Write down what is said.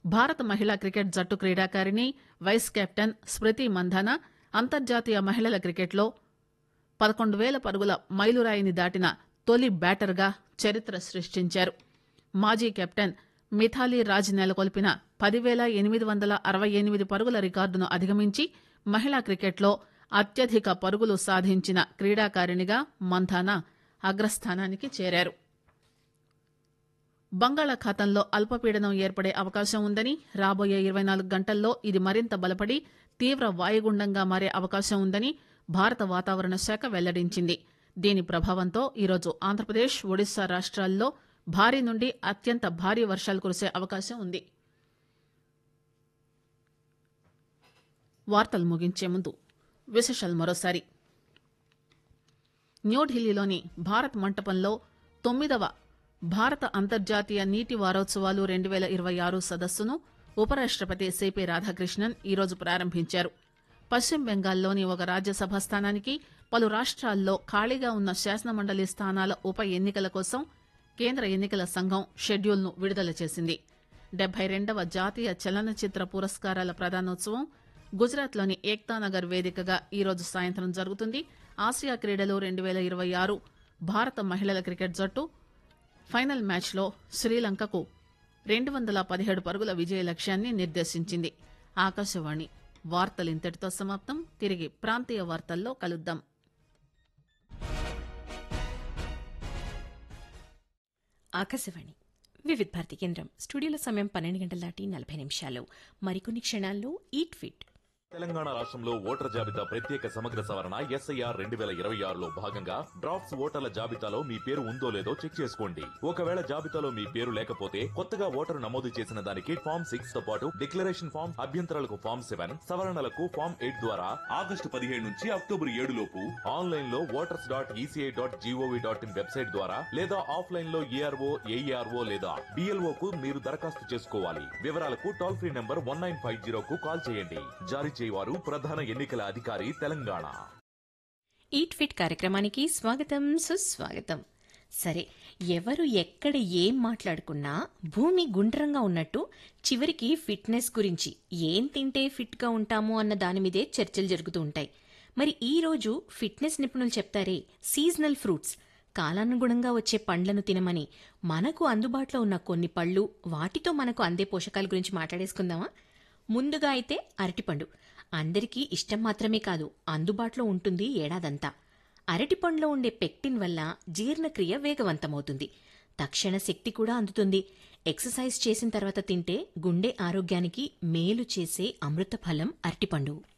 భారత మహిళా క్రికెట్ జట్టు క్రీడాకారిణి వైస్ కెప్టెన్ స్మృతి మంధాన అంతర్జాతీయ మహిళల క్రికెట్లో పదకొండు వేల పరుగుల మైలురాయిని దాటిన తొలి బ్యాటర్గా చరిత్ర సృష్టించారు మాజీ కెప్టెన్ మిథాలీ రాజ్ నెలకొల్పిన పదివేల ఎనిమిది వందల అరవై ఎనిమిది పరుగుల రికార్డును అధిగమించి మహిళా క్రికెట్లో అత్యధిక పరుగులు సాధించిన క్రీడాకారిణిగా మంధాన అగ్రస్థానానికి చేరారు బంగాళాఖాతంలో అల్పపీడనం ఏర్పడే అవకాశం ఉందని రాబోయే ఇరవై నాలుగు గంటల్లో ఇది మరింత బలపడి తీవ్ర వాయుగుండంగా మారే అవకాశం ఉందని భారత వాతావరణ శాఖ వెల్లడించింది దీని ప్రభావంతో ఈరోజు ఆంధ్రప్రదేశ్ ఒడిశా రాష్ట్రాల్లో భారీ నుండి అత్యంత భారీ వర్షాలు కురిసే అవకాశం ఉంది వార్తలు ముగించే ముందు విశేషాలు మరోసారి న్యూఢిల్లీలోని భారత్ మంటపంలో తొమ్మిదవ భారత అంతర్జాతీయ నీటి వారోత్సవాలు రెండు వేల ఇరవై ఆరు సదస్సును ఉపరాష్టపతి సిపి రాధాకృష్ణన్ ఈరోజు ప్రారంభించారు పశ్చిమ బెంగాల్లోని ఒక రాజ్యసభ స్థానానికి పలు రాష్ట్రాల్లో ఖాళీగా ఉన్న శాసనమండలి స్థానాల ఉప ఎన్నికల కోసం కేంద్ర ఎన్నికల సంఘం షెడ్యూల్ను విడుదల చేసింది డెబ్బై రెండవ జాతీయ చలనచిత్ర పురస్కారాల ప్రదానోత్సవం గుజరాత్లోని ఏక్తానగర్ వేదికగా ఈరోజు సాయంత్రం జరుగుతుంది ఆసియా క్రీడలు రెండు వేల ఇరవై ఆరు భారత మహిళల క్రికెట్ జట్టు ఫైనల్ మ్యాచ్లో శ్రీలంకకు రెండు వందల పదిహేడు పరుగుల విజయ లక్ష్యాన్ని నిర్దేశించింది ఆకాశవాణి వార్తలు ఇంతటితో సమాప్తం తిరిగి ప్రాంతీయ వార్తల్లో కలుద్దాం ఆకాశవాణి వివిధ భారతి కేంద్రం స్టూడియోలో సమయం పన్నెండు గంటల దాటి నలభై నిమిషాలు మరికొన్ని క్షణాల్లో ఈట్ ఫిట్ తెలంగాణ రాష్ట్రంలో ఓటర్ జాబితా ప్రత్యేక సమగ్ర సవరణ ఎస్ఐఆర్ రెండు వేల ఇరవై ఆరులో భాగంగా డ్రాఫ్ట్స్ ఓటర్ల జాబితాలో మీ పేరు ఉందో లేదో చెక్ చేసుకోండి ఒకవేళ జాబితాలో మీ పేరు లేకపోతే కొత్తగా ఓటరు నమోదు చేసిన దానికి ఫామ్ సిక్స్ తో పాటు డిక్లరేషన్ ఫామ్ అభ్యంతరాలకు ఫామ్ సెవెన్ సవరణలకు ఫామ్ ఎయిట్ ద్వారా ఆగస్టు పదిహేడు నుంచి అక్టోబర్ ఏడు లోపు ఆన్లైన్ లో voters dot ECI dot GOV dot in website ద్వారా లేదా ఆఫ్లైన్ లో ఏఆర్ఓ ఏఈఆర్ఓ లేదా బిఎల్ఓ కు మీరు దరఖాస్తు చేసుకోవాలి వివరాలకు toll free number one nine five zero కు కాల్ చేయండి జారీ చేయవారు ప్రధాన ఎన్నికల అధికారి తెలంగాణ ఈట్ ఫిట్ కార్యక్రమానికి స్వాగతం సుస్వాగతం సరే ఎవరు ఎక్కడ ఏం మాట్లాడుకున్నా భూమి గుండ్రంగా ఉన్నట్టు చివరికి ఫిట్నెస్ గురించి ఏం తింటే ఫిట్గా ఉంటాము అన్న దాని మీదే చర్చలు జరుగుతూ ఉంటాయి మరి ఈ రోజు ఫిట్నెస్ నిపుణులు చెప్తారే సీజనల్ ఫ్రూట్స్ కాలానుగుణంగా వచ్చే పండ్లను తినమని మనకు అందుబాటులో ఉన్న కొన్ని పళ్ళు వాటితో మనకు అందే పోషకాల గురించి మాట్లాడేసుకుందామా ముందుగా అయితే అరటిపండు అందరికీ ఇష్టం మాత్రమే కాదు అందుబాటులో ఉంటుంది ఏడాదంతా అరటిపండులో ఉండే పెక్టిన్ వల్ల జీర్ణక్రియ వేగవంతమవుతుంది తక్షణ శక్తి కూడా అందుతుంది ఎక్సర్సైజ్ చేసిన తర్వాత తింటే గుండె ఆరోగ్యానికి మేలు చేసే అమృత ఫలం అరటిపండు